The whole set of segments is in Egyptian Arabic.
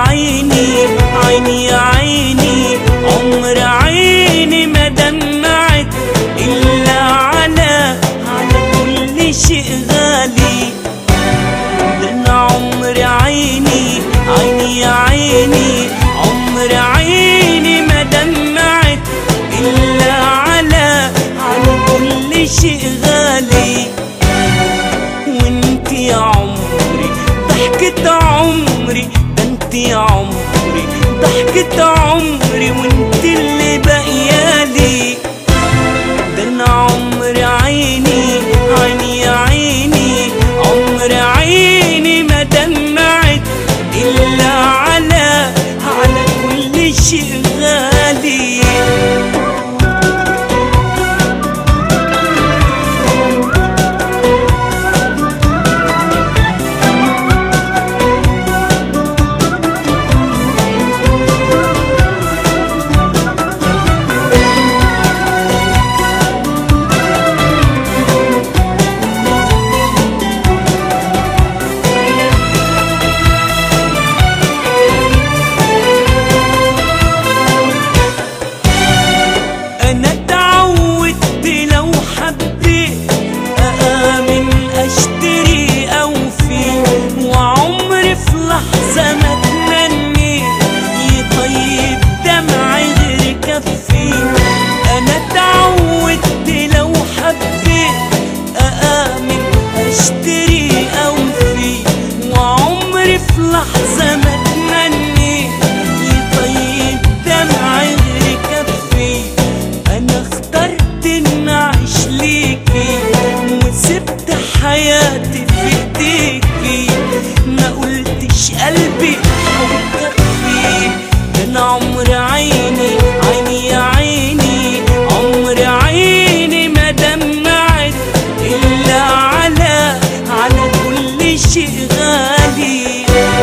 عيني عيني يا عيني عمر عيني ما دمعت إلا على على كل شيء غالي ده أنا عمر عيني عيني يا عيني عمر عيني ما دمعت إلا على على كل شيء غالي وانت يا عمري ضحكة عمري ده انت يا عمري ضحكة عمري وانت اللي باقيالي ده انا عمر عيني عيني يا عيني عمر عيني ما دمعت الا على على كل شيء غالي انا اتعودت لو حبيت اامن اشتري اوفي وعمري في لحظه ما اتمنيت يطيب دمعي غير كفي انا اتعودت لو حبيت اامن اشتري اوفي وعمري في لحظه ما اتمنيت يطيب دمعي غير كفي انا اخترت ان اعيش ليكي وسبت حياتي في ايديكي ما قلتش قلبي هيكفي ده انا عمر عيني عيني يا عيني عمر عيني ما دمعت الا على على كل شيء غالي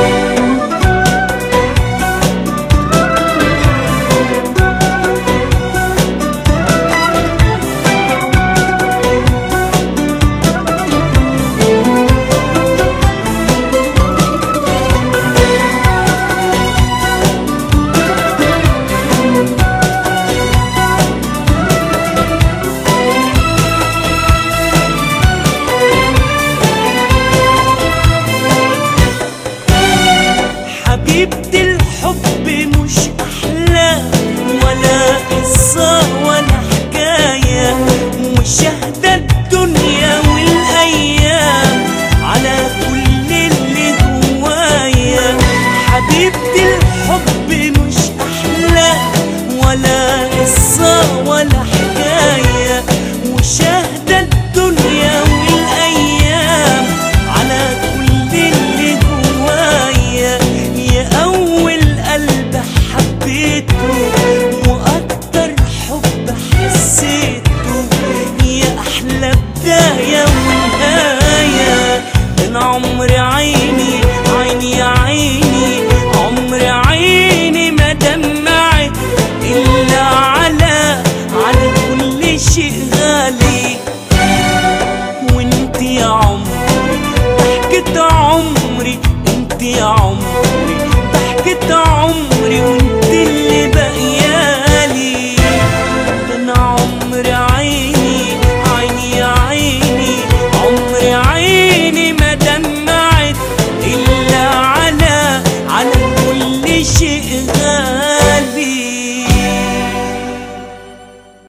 حبيبتي الحب مش أحلام ولا قصة ولا حكاية وشهد الدنيا والأيام على كل اللي جوايا حبيبتي الحب مش أحلام ولا قصة ولا حكاية وشهد الدنيا والأيام على كل اللي جوايا يا أول قلب حبيته وأكتر حب حسيته يا أحلى بداية ونهاية أنا عمري عيني عيني يا عيني عمري عيني ما دمعت إلا على على كل شيء غالي وانت يا عمري ضحكة عمري انت يا عمري ضحكة عمري